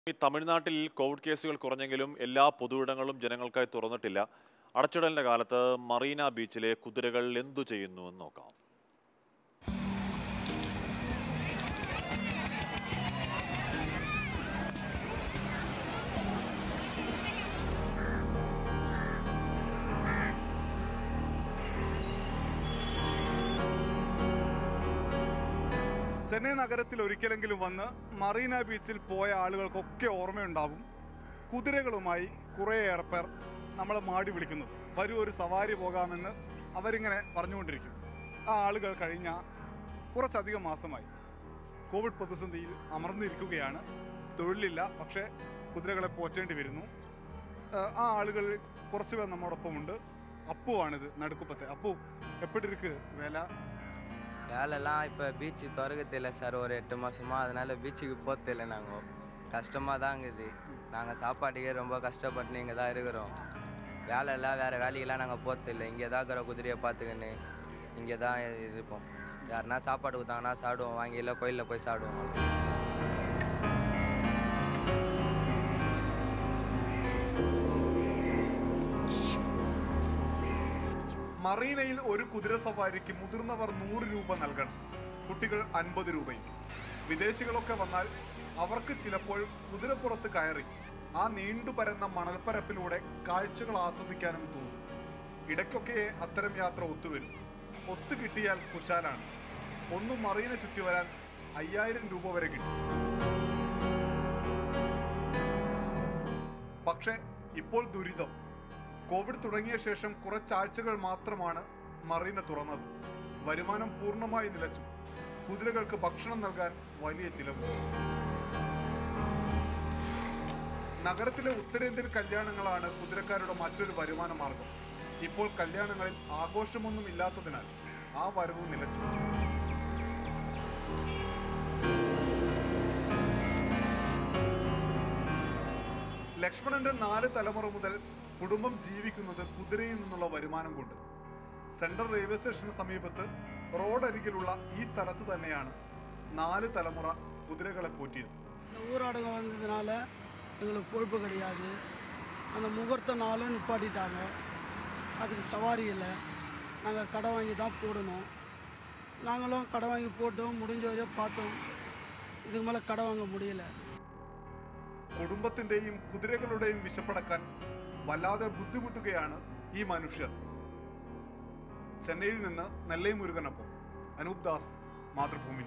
ഈ തമിഴ്നാട്ടിൽ കോവിഡ് കേസുകൾ കുറഞ്ഞെങ്കിലും എല്ലാ പൊതുയിടങ്ങളും ജനങ്ങൾക്കായി തുറന്നിട്ടില്ല അടച്ചിടലിന്റെ കാലത്ത് മറീന ബീച്ചിലെ കുതിരകൾ എന്തു ചെയ്യുന്നു എന്ന് നോക്കാം ചെന്നൈ നഗരത്തിൽ ഒരിക്കലെങ്കിലും വന്ന് മറീന ബീച്ചിൽ പോയ ആളുകൾക്കൊക്കെ ഓർമ്മയുണ്ടാവും കുതിരകളുമായി കുറേയേറെ പേർ നമ്മളെ മാടി വിളിക്കുന്നത് വരൂ ഒരു സവാരി പോകാമെന്ന് അവരിങ്ങനെ പറഞ്ഞുകൊണ്ടിരിക്കും ആ ആളുകൾ കഴിഞ്ഞ കുറച്ചധികം മാസമായി കോവിഡ് പ്രതിസന്ധിയിൽ അമർന്നിരിക്കുകയാണ് തൊഴിലില്ല പക്ഷേ കുതിരകളെ പോറ്റേണ്ടി വരുന്നു ഏഹ് ആ ആളുകൾ കുറച്ച് പേർ നമ്മോടൊപ്പമുണ്ട് അപ്പുവാണിത് നടുക്കുപ്പത്തെ അപ്പു എപ്പിടി இருக்கு വില வேலைலாம் இப்போ பீச்சு திறக்கத்தில்ல சார் ஒரு எட்டு மாசமா அதனால பீச்சுக்கு போகிறதில்ல நாங்கள் கஷ்டமாக தான் இருக்குது நாங்கள் சாப்பாட்டுக்கே ரொம்ப கஷ்டப்பட்டு இங்கே தான் இருக்கிறோம் வேலையெல்லாம் வேறு வேலைக்கெல்லாம் நாங்கள் போகிறதில்ல இங்கே தான் இருக்கிற குதிரையை பார்த்துக்கின்னு இங்கே தான் இருப்போம் யாருன்னா சாப்பாடு கொடுத்தாங்கன்னா சாப்பிடுவோம் வாங்கி இல்லை கோயிலில் போய் சாப்பிடுவோம் அவ்வளவுதான். മറീനയിൽ ഒരു കുതിര സവാരിക്ക് മുതിർന്നവർ നൂറ് രൂപ നൽകണം കുട്ടികൾ അൻപത് രൂപയും വിദേശികളൊക്കെ വന്നാൽ അവർക്ക് ചിലപ്പോൾ കുതിരപ്പുറത്ത് കയറി ആ നീണ്ടു പരന്ന മണൽപ്പരപ്പിലൂടെ കാഴ്ചകൾ ആസ്വദിക്കാനും തോന്നും ഇടയ്ക്കൊക്കെ അത്തരം യാത്ര ഒത്തുവരും ഒത്തു കിട്ടിയാൽ കുശാലാണ് ഒന്നും മറീന ചുറ്റി വരാൻ അയ്യായിരം രൂപ വരെ കിട്ടും പക്ഷേ ഇപ്പോൾ ദുരിതം കോവിഡ് തുടങ്ങിയ ശേഷം കുറച്ചാഴ്ചകൾ മാത്രമാണ് മറീന തുറന്നത് വരുമാനം പൂർണ്ണമായി നിലച്ചു കുതിരകൾക്ക് ഭക്ഷണം നൽകാൻ വലിയ ചിലവ് നഗരത്തിലെ ഉത്തരേന്ത്യൻ കല്യാണങ്ങളാണ് കുതിരക്കാരുടെ മറ്റൊരു വരുമാന മാർഗം ഇപ്പോൾ കല്യാണങ്ങളിൽ ആഘോഷമൊന്നും ഇല്ലാത്തതിനാൽ ആ വരവും നിലച്ചു ലക്ഷ്മണന്റെ നാല് തലമുറ മുതൽ കുടുംബം ജീവിക്കുന്നത് കുതിരയിൽ നിന്നുള്ള വരുമാനം കൊണ്ട് സെൻട്രൽ റെയിൽവേ സ്റ്റേഷന് സമീപത്ത് റോഡരികിലുള്ള ഈ സ്ഥലത്ത് തന്നെയാണ് நாலு തലമുറ കുതിരകളെ പോറ്റിയത് இந்த ஊரடங்கம் வந்ததுனால எங்களுக்கு பொழுப்பு கிடையாது அந்த முகூர்த்த நாளும் நிப்பாட்டிட்டாங்க அதுக்கு சவாரி இல்லை நாங்கள் கடை வாங்கி தான் போடணும் நாங்களும் கடை வாங்கி போட்டோம் முடிஞ்ச வரையும் பார்த்தோம் இதுக்கு மேலே கடை வாங்க முடியல കുടുംബത്തിന്റെയും കുതിരകളുടെയും വിശപ്പടക്കാൻ വല്ലാതെ ബുദ്ധിമുട്ടുകയാണ് ഈ മനുഷ്യർ ചെന്നൈയിൽ നിന്ന് നെല്ലൈ മുരുകനൊപ്പം അനൂപ് ദാസ് മാതൃഭൂമി